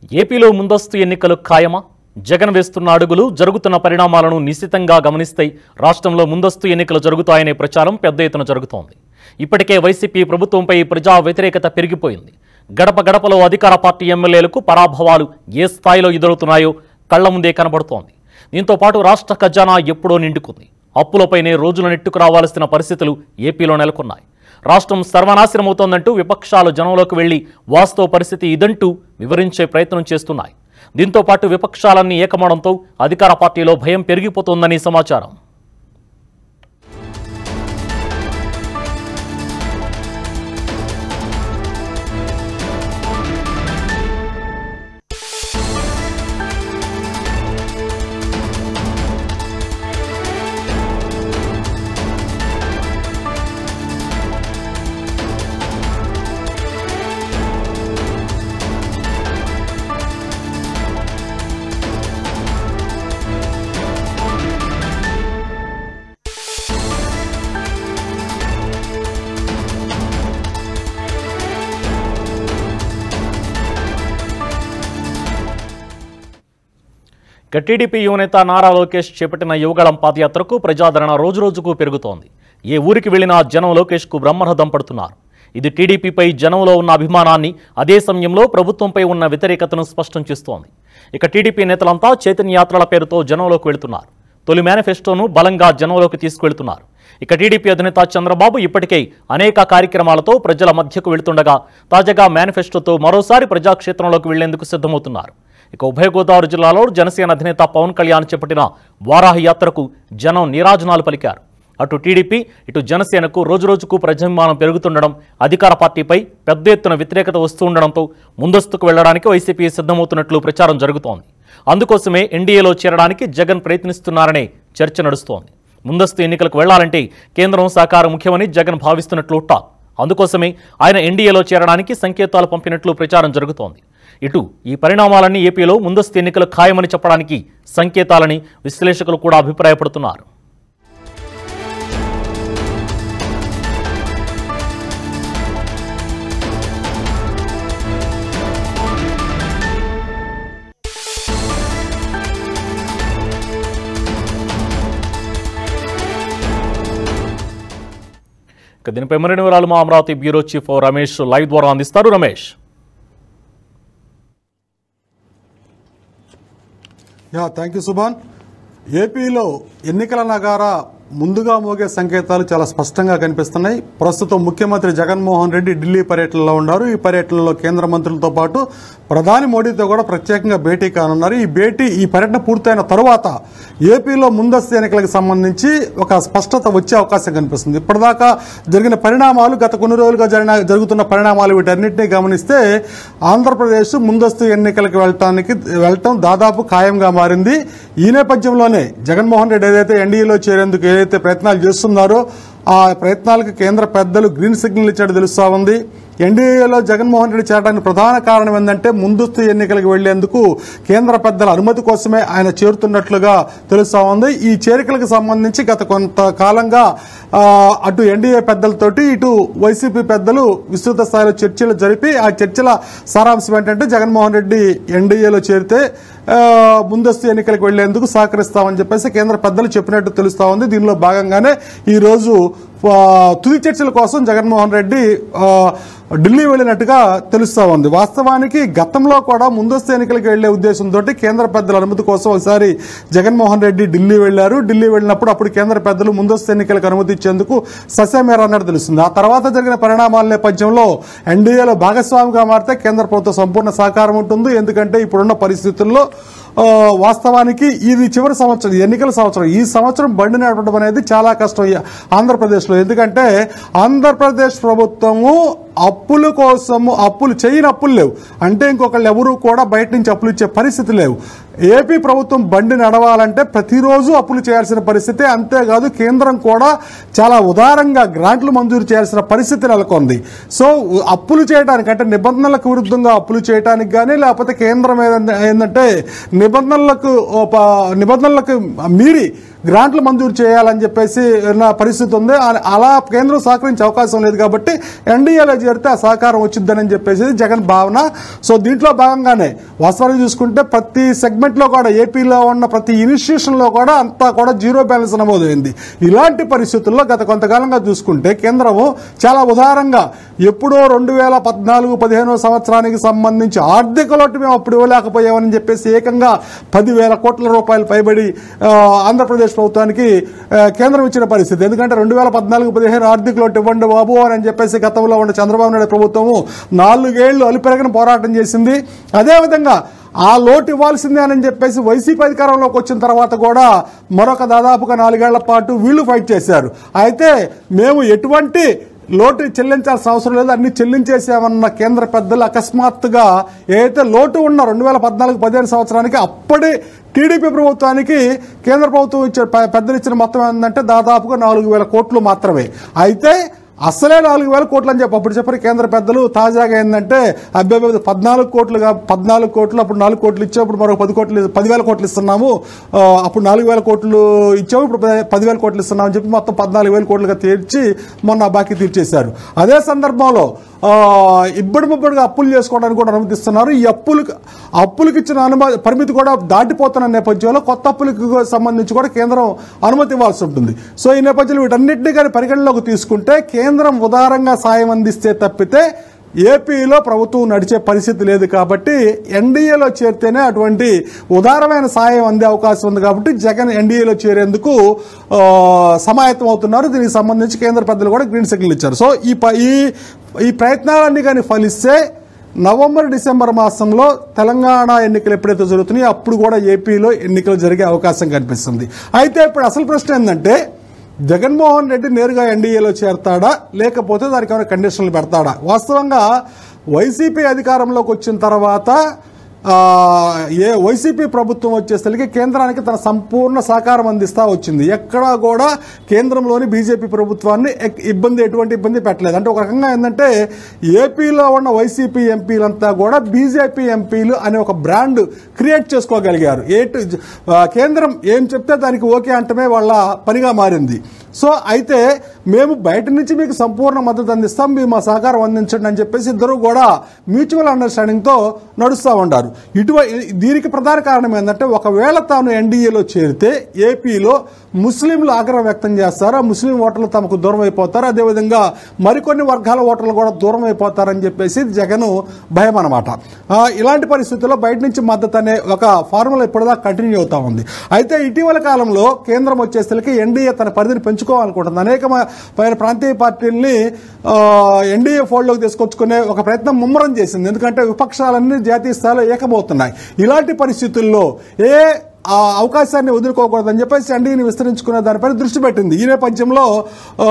ఏపీలో ముందస్తు ఎన్నికలు ఖాయమా జగన్ వేస్తున్న అడుగులు జరుగుతున్న పరిణామాలను నిశితంగా గమనిస్తే రాష్ట్రంలో ముందస్తు ఎన్నికలు జరుగుతాయనే ప్రచారం పెద్ద ఎత్తున జరుగుతోంది ఇప్పటికే వైసీపీ ప్రభుత్వంపై ప్రజా వ్యతిరేకత పెరిగిపోయింది గడప గడపలో అధికార పార్టీ ఎమ్మెల్యేలకు పరాభవాలు ఏ స్థాయిలో ఎదురవుతున్నాయో కళ్ల ముందే కనబడుతోంది దీంతో పాటు రాష్ట్ర ఖజానా ఎప్పుడో నిండుకుంది అప్పులపైనే రోజులు నెట్టుకు రావాల్సిన పరిస్థితులు ఏపీలో నెలకొన్నాయి రాష్ట్రం సర్వనాశనమవుతోందంటూ విపక్షాలు జనంలోకి వెళ్లి వాస్తవ పరిస్థితి ఇదంటూ వివరించే ప్రయత్నం చేస్తున్నాయి దీంతో పాటు విపక్షాలన్నీ ఏకమవడంతో అధికార పార్టీలో భయం పెరిగిపోతోందని సమాచారం ఇక టీడీపీ యువనేత నారా లోకేష్ చేపట్టిన యువగళం పాదయాత్రకు ప్రజాదరణ రోజురోజుకు పెరుగుతోంది ఏ ఊరికి వెళ్లినా జనం లోకేష్కు బ్రహ్మరథం పడుతున్నారు ఇది టీడీపీపై జనంలో ఉన్న అభిమానాన్ని అదే సమయంలో ప్రభుత్వంపై ఉన్న వ్యతిరేకతను స్పష్టం చేస్తోంది ఇక టీడీపీ నేతలంతా చైతన్య యాత్రల పేరుతో జనంలోకి వెళుతున్నారు తొలి మేనిఫెస్టోను బలంగా జనంలోకి తీసుకువెళ్తున్నారు ఇక టీడీపీ అధినేత చంద్రబాబు ఇప్పటికే అనేక కార్యక్రమాలతో ప్రజల మధ్యకు వెళుతుండగా తాజాగా మేనిఫెస్టోతో మరోసారి ప్రజాక్షేత్రంలోకి వెళ్లేందుకు సిద్ధమవుతున్నారు ఇక ఉభయ గోదావరి జిల్లాలో జనసేన అధినేత పవన్ కళ్యాణ్ చేపట్టిన వారాహి యాత్రకు జనం నీరాజనాలు పలికారు అటు టీడీపీ ఇటు జనసేనకు రోజురోజుకు ప్రజాభిమానం పెరుగుతుండడం అధికార పార్టీపై పెద్ద ఎత్తున వ్యతిరేకత వస్తుండడంతో ముందస్తుకు వెళ్లడానికి వైసీపీ సిద్ధమవుతున్నట్లు ప్రచారం జరుగుతోంది అందుకోసమే ఎన్డీఏలో చేరడానికి జగన్ ప్రయత్నిస్తున్నారనే చర్చ నడుస్తోంది ముందస్తు ఎన్నికలకు వెళ్లాలంటే కేంద్రం సహకారం ముఖ్యమని జగన్ భావిస్తున్నట్లు టాక్ అందుకోసమే ఆయన ఎన్డీఏలో చేరడానికి సంకేతాలు పంపినట్లు ప్రచారం జరుగుతోంది ఇటు ఈ పరిణామాలన్నీ ఏపీలో ముందస్తు ఎన్నికలు ఖాయమని చెప్పడానికి సంకేతాలని విశ్లేషకులు కూడా అభిప్రాయపడుతున్నారు ఇక దీనిపై మరిన్ని వివరాలు మా Amaravati bureau chief Ramesh live ద్వారా అందిస్తారు Ramesh yeah thank you Subhan ఏపీలో ఎన్నికల నగారా ముందుగా మోగే సంకేతాలు చాలా స్పష్టంగా కనిపిస్తున్నాయి ప్రస్తుతం ముఖ్యమంత్రి జగన్మోహన్ రెడ్డి ఢిల్లీ పర్యటనలో ఉన్నారు ఈ పర్యటనలో కేంద్ర మంత్రులతో పాటు ప్రధాని మోడీతో కూడా ప్రత్యేకంగా భేటీ కానున్నారు ఈ భేటీ ఈ పర్యటన పూర్తయిన తరువాత ఏపీలో ముందస్తు ఎన్నికలకు సంబంధించి ఒక స్పష్టత వచ్చే అవకాశం కనిపిస్తుంది ఇప్పటిదాకా జరిగిన పరిణామాలు గత కొన్ని రోజులుగా జరిగిన జరుగుతున్న పరిణామాలు వీటన్నిటిని గమనిస్తే ఆంధ్రప్రదేశ్ ముందస్తు ఎన్నికలకు వెళ్ళటానికి వెళ్ళటం దాదాపు ఖాయంగా మారింది ఈ నేపథ్యంలోనే జగన్మోహన్ రెడ్డి ఏదైతే ఎన్డీఏలో చేరేందుకు ఏదైతే ప్రయత్నాలు చేస్తున్నారో ఆ ప్రయత్నాలకు కేంద్ర పెద్దలు గ్రీన్ సిగ్నల్ ఇచ్చినట్టు తెలుస్తా ఉంది ఎన్డీఏలో జగన్మోహన్ రెడ్డి చేరడానికి ప్రధాన కారణం ఏంటంటే ముందస్తు ఎన్నికలకు వెళ్లేందుకు కేంద్ర పెద్దల అనుమతి కోసమే ఆయన చేరుతున్నట్లుగా తెలుస్తా ఉంది ఈ చేరికలకు సంబంధించి గత కొంతకాలంగా ఆ, అటు ఎన్డీఏ పెద్దలతోటి ఇటు వైసీపీ పెద్దలు విస్తృత స్థాయిలో చర్చలు జరిపి ఆ చర్చల సారాంశం ఏంటంటే జగన్మోహన్ రెడ్డి ఎన్డీఏలో చేరితే ఆ, ముందస్తు ఎన్నికలకు వెళ్లేందుకు సహకరిస్తామని చెప్పేసి కేంద్ర పెద్దలు చెప్పినట్టు తెలుస్తా ఉంది దీనిలో భాగంగానే ఈ రోజు ఆ, తుది చర్చల కోసం జగన్మోహన్ రెడ్డి ఆ, ఢిల్లీ వెళ్ళినట్టుగా తెలుస్తా ఉంది వాస్తవానికి గతంలో కూడా ముందస్తు ఎన్నికలకు వెళ్లే ఉద్దేశంతో కేంద్ర పెద్దల అనుమతి కోసం ఒకసారి జగన్మోహన్ రెడ్డి ఢిల్లీ వెళ్లారు ఢిల్లీ వెళ్ళినప్పుడు అప్పుడు కేంద్ర పెద్దలు ముందస్తు ఎన్నికలకు అనుమతి ఇచ్చేందుకు సస్యమేర అన్నట్టు తెలుస్తుంది ఆ తర్వాత జరిగిన పరిణామాల నేపథ్యంలో ఎన్డీఏలో భాగస్వామిగా మారితే కేంద్ర ప్రభుత్వం సంపూర్ణ సహకారం ఉంటుంది ఎందుకంటే ఇప్పుడున్న పరిస్థితుల్లో ఆ, వాస్తవానికి ఇది చివరి సంవత్సరం ఎన్నికల సంవత్సరం ఈ సంవత్సరం బండి నడపడం అనేది చాలా కష్టం ఈ ఆంధ్రప్రదేశ్లో ఎందుకంటే ఆంధ్రప్రదేశ్ ప్రభుత్వము అప్పుల కోసము అప్పులు చేయని అప్పులు లేవు అంటే ఇంకొకళ్ళు ఎవరు కూడా బయట నుంచి అప్పులు ఇచ్చే పరిస్థితి లేవు ఏపీ ప్రభుత్వం బండి నడవాలంటే ప్రతిరోజు అప్పులు చేయాల్సిన పరిస్థితి అంతేకాదు కేంద్రం కూడా చాలా ఉదారంగా గ్రాంట్లు మంజూరు చేయాల్సిన పరిస్థితి నెలకొంది సో అప్పులు చేయడానికి అంటే నిబంధనలకు విరుద్ధంగా అప్పులు చేయడానికి కానీ లేకపోతే కేంద్రం ఏదంటే- ఏంటంటే నిబంధనలకు ఓ ప- నిబంధనలకు మీరి గ్రాంట్లు మంజూరు చేయాలని చెప్పేసి ఉన్న పరిస్థితి ఉంది ఆ- అలా కేంద్రం సహకరించే అవకాశం లేదు కాబట్టి ఎన్డీఏలో చేరితే ఆ సహకారం వచ్చిద్దని చెప్పేసి జగన్ భావన సో దీంట్లో భాగంగానే వాస్తవానికి చూసుకుంటే ప్రతి సెగ్మెంట్లో కూడా ఏపీలో ఉన్న ప్రతి ఇన్స్టిట్యూషన్లో కూడా అంతా కూడా జీరో బ్యాలెన్స్ నమోదైంది ఇలాంటి పరిస్థితుల్లో గత కొంతకాలంగా చూసుకుంటే కేంద్రము చాలా ఉదారంగా ఎప్పుడో రెండు వేల పద్నాలుగు పదిహేను సంవత్సరానికి సంబంధించి ఆర్థిక లోటు మేము అప్పుడు ఇవ్వలేకపోయామని చెప్పేసి ఏకంగా పదివేల కోట్ల రూపాయలు పైబడి ఆ, ఆంధ్రప్రదేశ్ ప్రభుత్వానికి ఆ, కేంద్రం ఇచ్చిన పరిస్థితి ఎందుకంటే రెండు వేల పద్నాలుగు పదిహేను ఆర్థిక లోటు ఇవ్వండి బాబు అని చెప్పేసి గతంలో ఉన్న చంద్రబాబు నాయుడు ప్రభుత్వము నాలుగేళ్లు అలిపెరగని పోరాటం చేసింది అదేవిధంగా ఆ లోటు ఇవ్వాల్సిందే అని చెప్పేసి వైసీపీ అధికారంలోకి వచ్చిన తర్వాత కూడా మరొక దాదాపుగా నాలుగేళ్ల పాటు వీళ్ళు ఫైట్ చేశారు అయితే మేము ఎటువంటి లోటు చెల్లించాల్సిన అవసరం లేదు అన్ని చెల్లించేసామన్న కేంద్ర పెద్దలు అకస్మాత్తుగా ఏదైతే లోటు ఉన్న రెండు వేల పద్నాలుగు పదిహేను సంవత్సరానికి అప్పటి టీడీపీ ప్రభుత్వానికి కేంద్ర ప్రభుత్వం ఇచ్చిన పె- పెద్దలు ఇచ్చిన మొత్తం ఏంటంటే దాదాపుగా నాలుగు వేల కోట్లు మాత్రమే అయితే అసలే నాలుగు వేల కోట్లు అని చెప్పి అప్పుడు చెప్పారు కేంద్ర పెద్దలు తాజాగా ఏంటంటే అబ్బాయి పద్నాలుగు కోట్లుగా పద్నాలుగు కోట్లు అప్పుడు నాలుగు కోట్లు ఇచ్చాము ఇప్పుడు మరొక పది కోట్లు పదివేల కోట్లు ఇస్తున్నాము ఆ, అప్పుడు నాలుగు వేల కోట్లు ఇచ్చాము ఇప్పుడు పది- పదివేల కోట్లు ఇస్తున్నాం అని చెప్పి మొత్తం పద్నాలుగు వేల కోట్లుగా తీర్చి మొన్న ఆ బాకీ తీర్చేశారు అదే సందర్భంలో ఆ, ఇబ్బడి ముబ్బడిగా అప్పులు చేసుకోవడానికి కూడా అనుమతిస్తున్నారు ఈ అప్పులకు అప్పులకు ఇచ్చిన అనుమతి పరిమితి కూడా దాటిపోతున్న నేపథ్యంలో కొత్త అప్పులకు సంబంధించి కూడా కేంద్రం అనుమతి ఇవ్వాల్సి ఉంటుంది సో ఈ నేపథ్యంలో వీటన్నిటిని కానీ పరిగణలోకి తీసుకుంటే కేంద్రం ఉదారంగా సాయం అందిస్తే తప్పితే ఏపీలో ప్రభుత్వం నడిచే పరిస్థితి లేదు కాబట్టి ఎన్డీఏలో చేరితేనే అటువంటి ఉదారమైన సాయం అందే అవకాశం ఉంది కాబట్టి జగన్ ఎన్డీఏలో చేరేందుకు ఆ, సమాయత్తం అవుతున్నారు దీనికి సంబంధించి కేంద్ర పెద్దలు కూడా గ్రీన్ సిగ్నల్ ఇచ్చారు సో ఈ ప- ఈ ఈ ప్రయత్నాలన్నీ కానీ ఫలిస్తే నవంబర్ డిసెంబర్ మాసంలో తెలంగాణ ఎన్నికలు ఎప్పుడైతే జరుగుతున్నాయో అప్పుడు కూడా ఏపీలో ఎన్నికలు జరిగే అవకాశం కనిపిస్తుంది అయితే ఇప్పుడు అసలు ప్రశ్న ఏంటంటే జగన్మోహన్ రెడ్డి నేరుగా ఎన్డీఏలో చేరతాడా లేకపోతే దానికి ఏమైనా కండిషన్లు పెడతాడా వాస్తవంగా వైసీపీ అధికారంలోకి వచ్చిన తర్వాత ఆ, ఏ వైసీపీ ప్రభుత్వం వచ్చేసరికి కేంద్రానికి తన సంపూర్ణ సహకారం అందిస్తా వచ్చింది ఎక్కడా కూడా కేంద్రంలోని బీజేపీ ప్రభుత్వాన్ని ఎక్- ఇబ్బంది ఎటువంటి ఇబ్బంది పెట్టలేదు అంటే ఒక రకంగా ఏంటంటే ఏపీలో ఉన్న వైసీపీ ఎంపీలంతా కూడా బీజేపీ ఎంపీలు అనే ఒక బ్రాండ్ క్రియేట్ చేసుకోగలిగారు ఏటు ఆ, కేంద్రం ఏం చెప్తే దానికి ఓకే అంటమే వాళ్ళ పనిగా మారింది సో అయితే మేము బయట నుంచి మీకు సంపూర్ణ మద్దతు అందిస్తాం మీరు మా సహకారం అందించండి అని చెప్పేసి ఇద్దరు కూడా మ్యూచువల్ అండర్స్టాండింగ్తో నడుస్తూ ఉంటారు ఇటువంటి దీనికి ప్రధాన కారణం ఏంటంటే ఒకవేళ తాను ఎన్డీఏలో చేరితే ఏపీలో ముస్లింలు ఆగ్రహం వ్యక్తం చేస్తారు ఆ ముస్లిం ఓటర్లు తమకు దూరం అయిపోతారు అదేవిధంగా మరికొన్ని వర్గాల ఓటర్లు కూడా దూరం అయిపోతారని చెప్పేసి జగన్ భయం అనమాట ఇలాంటి పరిస్థితుల్లో బయట నుంచి మద్దతు అనే ఒక ఫార్ములా ఇప్పటిదాకా కంటిన్యూ అవుతా ఉంది అయితే ఇటీవల కాలంలో కేంద్రం వచ్చేసరికి ఎన్డీఏ తన పరిధిని పెంచుకోవాలనుకుంటుంది అనేక పైన ప్రాంతీయ పార్టీల్ని ఎన్డీఏ ఫోల్డ్లోకి తీసుకొచ్చుకునే ఒక ప్రయత్నం ముమ్మరం చేసింది ఎందుకంటే విపక్షాలన్నీ జాతీయ స్థాయిలో ఏకమవుతున్నాయి ఇలాంటి పరిస్థితుల్లో ఏ ఆ అవకాశాన్ని వదులుకోకూడదని చెప్పేసి ఎన్డీని విస్తరించుకునే దానిపైన దృష్టి పెట్టింది ఈ నేపథ్యంలో ఆ,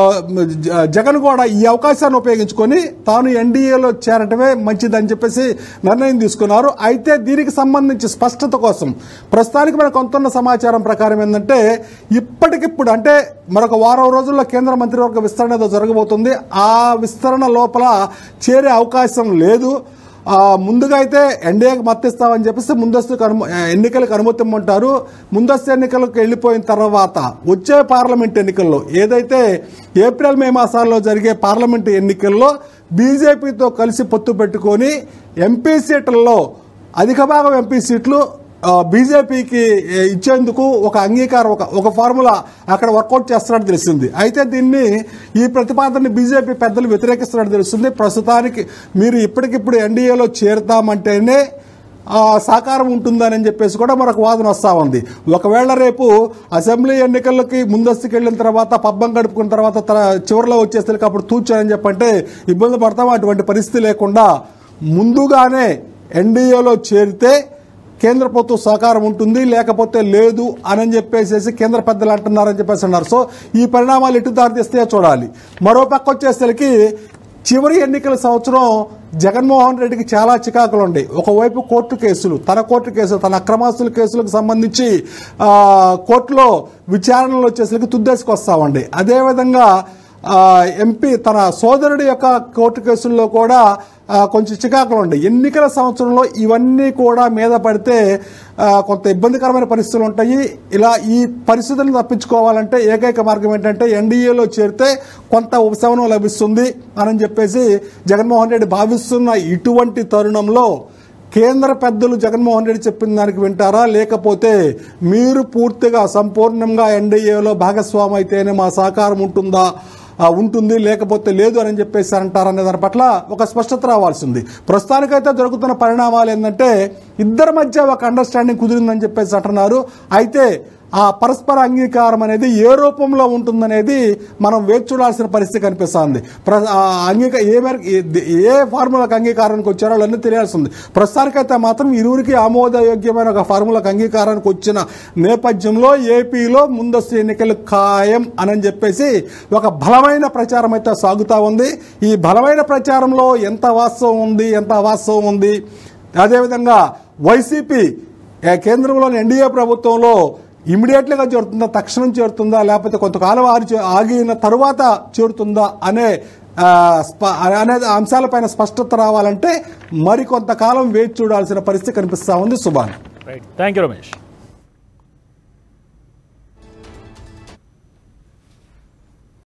జ- జగన్ కూడా ఈ అవకాశాన్ని ఉపయోగించుకొని తాను ఎన్డీఏలో చేరటమే మంచిదని చెప్పేసి నిర్ణయం తీసుకున్నారు అయితే దీనికి సంబంధించి స్పష్టత కోసం ప్రస్తుతానికి మనకు కొంతున్న సమాచారం ప్రకారం ఏంటంటే ఇప్పటికిప్పుడు అంటే మరొక వారం రోజుల్లో కేంద్ర మంత్రివర్గ విస్తరణ ఏదో జరగబోతుంది ఆ విస్తరణ లోపల చేరే అవకాశం లేదు ఆ, ముందుగా అయితే ఎన్డీఏకి మద్దతిస్తామని చెప్పేసి ముందస్తు అనుమ- ఎన్నికలకు అనుమతి ఇమ్మంటారు ముందస్తు ఎన్నికలకు వెళ్ళిపోయిన తర్వాత వచ్చే పార్లమెంట్ ఎన్నికల్లో ఏదైతే ఏప్రిల్ మే మాసాల్లో జరిగే పార్లమెంట్ ఎన్నికల్లో బీజేపీతో కలిసి పొత్తు పెట్టుకొని ఎంపీ సీట్లలో అధిక భాగం ఎంపీ సీట్లు ఆ, బీజేపీకి ఏ, ఇచ్చేందుకు ఒక అంగీకారం ఒక ఒక ఫార్ములా అక్కడ వర్కౌట్ చేస్తున్నట్టు తెలిసింది అయితే దీన్ని ఈ ప్రతిపాదనని బీజేపీ పెద్దలు వ్యతిరేకిస్తున్నట్టు తెలుస్తుంది ప్రస్తుతానికి మీరు ఇప్పటికిప్పుడు ఎన్డీఏలో చేరుతామంటేనే ఆ, సహకారం ఉంటుందని చెప్పేసి కూడా మనకు వాదన వస్తూ ఉంది ఒకవేళ రేపు అసెంబ్లీ ఎన్నికలకి ముందస్తుకు వెళ్ళిన తర్వాత పబ్బం గడుపుకున్న తర్వాత తన చివరిలో వచ్చేసరికి అప్పుడు తూచానని చెప్పంటే ఇబ్బంది పడతాం అటువంటి పరిస్థితి లేకుండా ముందుగానే ఎన్డీఏలో చేరితే కేంద్ర ప్రభుత్వం సహకారం ఉంటుంది లేకపోతే లేదు అని చెప్పేసి కేంద్ర పెద్దలు అంటున్నారని చెప్పేసి అన్నారు సో ఈ పరిణామాలు ఎటు దారితీస్తే చూడాలి మరో పక్క వచ్చేసరికి చివరి ఎన్నికల సంవత్సరం జగన్మోహన్ రెడ్డికి చాలా చికాకులు ఉన్నాయి ఒకవైపు కోర్టు కేసులు తన కోర్టు కేసులు తన అక్రమాస్తుల కేసులకు సంబంధించి ఆ, కోర్టులో విచారణలు వచ్చేసరికి తుద్దేసుకు వస్తామండి అదేవిధంగా ఆ, ఎంపీ తన సోదరుడి యొక్క కోర్టు కేసుల్లో కూడా ఆ, కొంచెం చికాకులు ఉంటాయి ఎన్నికల సంవత్సరంలో ఇవన్నీ కూడా మీద పడితే ఆ, కొంత ఇబ్బందికరమైన పరిస్థితులు ఉంటాయి ఇలా ఈ పరిస్థితులను తప్పించుకోవాలంటే ఏకైక మార్గం ఏంటంటే ఎన్డీఏలో చేరితే కొంత ఉపశమనం లభిస్తుంది అని చెప్పేసి జగన్మోహన్ రెడ్డి భావిస్తున్న ఇటువంటి తరుణంలో కేంద్ర పెద్దలు జగన్మోహన్ రెడ్డి చెప్పిన దానికి వింటారా లేకపోతే మీరు పూర్తిగా సంపూర్ణంగా ఎన్డీఏలో భాగస్వామి అయితేనే మా సహకారం ఉంటుందా ఆ, ఉంటుంది లేకపోతే లేదు అని చెప్పేసి అంటారనే దాని పట్ల ఒక స్పష్టత రావాల్సింది ప్రస్తుతానికైతే జరుగుతున్న పరిణామాలు ఏంటంటే ఇద్దరి మధ్య ఒక అండర్స్టాండింగ్ కుదిరిందని చెప్పేసి అంటున్నారు అయితే ఆ పరస్పర అంగీకారం అనేది ఏ రూపంలో ఉంటుందనేది మనం వేచి చూడాల్సిన పరిస్థితి కనిపిస్తుంది ప్ర- ఆ అంగీక ఏ మేరకు ఏ- ఏ ఫార్ములాకు అంగీకారానికి వచ్చారో అన్నీ తెలియాల్సి ఉంది ప్రస్తుతానికైతే మాత్రం ఇరువురికి ఆమోదయోగ్యమైన ఒక ఫార్ములాకు అంగీకారానికి వచ్చిన నేపథ్యంలో ఏపీలో ముందస్తు ఎన్నికలు ఖాయం అని చెప్పేసి ఒక బలమైన ప్రచారం అయితే సాగుతూ ఉంది ఈ బలమైన ప్రచారంలో ఎంత వాస్తవం ఉంది ఎంత అవాస్తవం ఉంది అదేవిధంగా వైసీపీ ఏ కేంద్రంలోని ఎన్డీఏ ప్రభుత్వంలో ఇమీడియట్లీగా చేరుతుందా తక్షణం చేరుతుందా లేకపోతే కొంతకాలం ఆగి ఆగిన తరువాత చేరుతుందా అనే ఆ, స్ప- అనే అంశాలపైన స్పష్టత రావాలంటే మరికొంతకాలం వేచి చూడాల్సిన పరిస్థితి కనిపిస్తా ఉంది Subhan right thank you Ramesh